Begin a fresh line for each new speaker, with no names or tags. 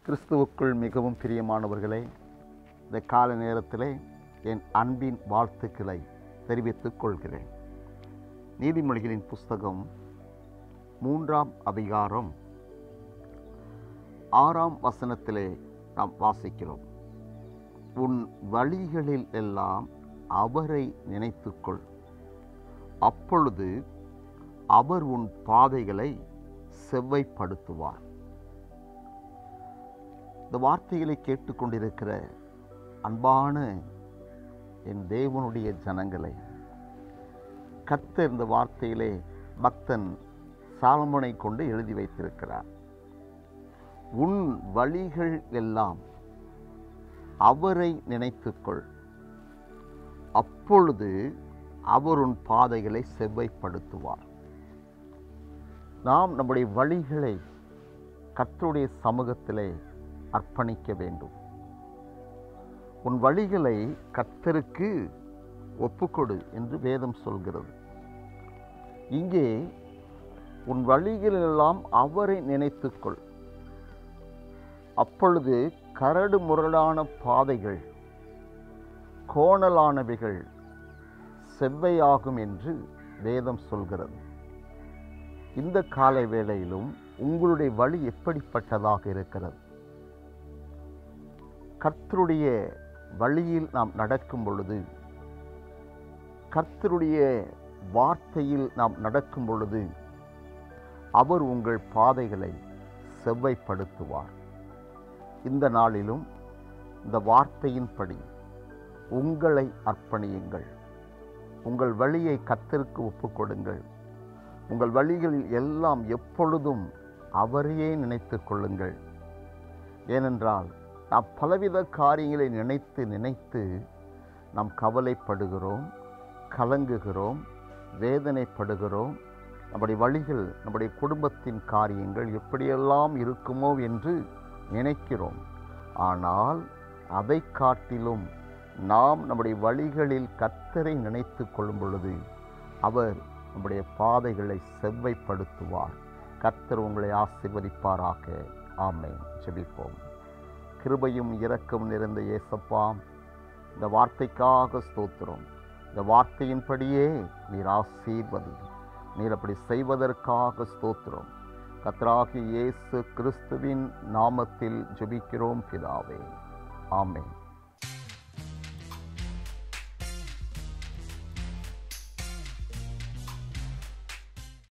கிறிஸ்துவுக்குள் மிகவும் பிரியமானவர்களே இந்த கால நேரத்திலே என் அன்பின் வாழ்த்துக்களை தெரிவித்துக் கொள்கிறேன் நீதிமொழிகளின் புஸ்தகம் மூன்றாம் அதிகாரம் ஆறாம் வசனத்திலே நாம் வாசிக்கிறோம் உன் வழிகளில் எல்லாம் அவரை நினைத்துக்கொள் அப்பொழுது அவர் உன் பாதைகளை செவ்வைப்படுத்துவார் இந்த வார்த்தைகளை கேட்டுக்கொண்டிருக்கிற அன்பான என் தேவனுடைய ஜனங்களை கர்த்தர் இந்த வார்த்தையிலே பக்தன் சாலமோனை கொண்டு எழுதி வைத்திருக்கிறார் உன் வழிகள் எல்லாம் அவரை நினைத்துக்கொள் அப்பொழுது அவர் உன் பாதைகளை செவ்வைப்படுத்துவார் நாம் நம்முடைய வழிகளை கர்த்தருடைய சமூகத்திலே அர்ப்பணிக்க வேண்டும் உன் வழிகளை கர்த்தருக்கு ஒப்புக்கொடு என்று வேதம் சொல்கிறது இங்கே உன் வழிகளெல்லாம் அவரை நினைத்துக்கொள் அப்பொழுது கரடு முரடான பாதைகள் கோணலானவைகள் செவ்வையாகும் என்று வேதம் சொல்கிறது இந்த காலை வேளையிலும் உங்களுடைய வழி எப்படிப்பட்டதாக இருக்கிறது கர்த்தருடைய வழியில் நாம் நடக்கும் பொழுது கர்த்தருடைய வார்த்தையில் நாம் நடக்கும் பொழுது அவர் உங்கள் பாதைகளை செவ்வைப்படுத்துவார் இந்த நாளிலும் இந்த வார்த்தையின்படி உங்களை அர்ப்பணியுங்கள் உங்கள் வழியை கர்த்தருக்கு ஒப்புக்கொடுங்கள் உங்கள் வழிகளில் எல்லாம் எப்பொழுதும் அவரையே நினைத்து கொள்ளுங்கள் ஏனென்றால் நாம் பலவித காரியங்களை நினைத்து நினைத்து நாம் கவலைப்படுகிறோம் கலங்குகிறோம் வேதனைப்படுகிறோம் நம்முடைய வழிகள் நம்முடைய குடும்பத்தின் காரியங்கள் எப்படியெல்லாம் இருக்குமோ என்று நினைக்கிறோம் ஆனால் அதை காட்டிலும் நாம் நம்முடைய வழிகளில் கர்த்தரை நினைத்து கொள்ளும் பொழுது அவர் நம்முடைய பாதைகளை செவ்வைப்படுத்துவார் கர்த்தர் உங்களை ஆசிர்வதிப்பாராக ஆமென் ஜெபிப்போம் கிருபையும் இரக்கம் நிறைந்த இயேசப்பாம் இந்த வார்த்தைக்காக ஸ்தோத்திரம் இந்த வார்த்தையின்படியே நீர் ஆசீர்வதி நீர் அப்படி செய்வதற்காக ஸ்தோத்திரம் கத்ராகி இயேசு கிறிஸ்துவின் நாமத்தில் ஜெபிக்கிறோம் பிதாவே ஆமென்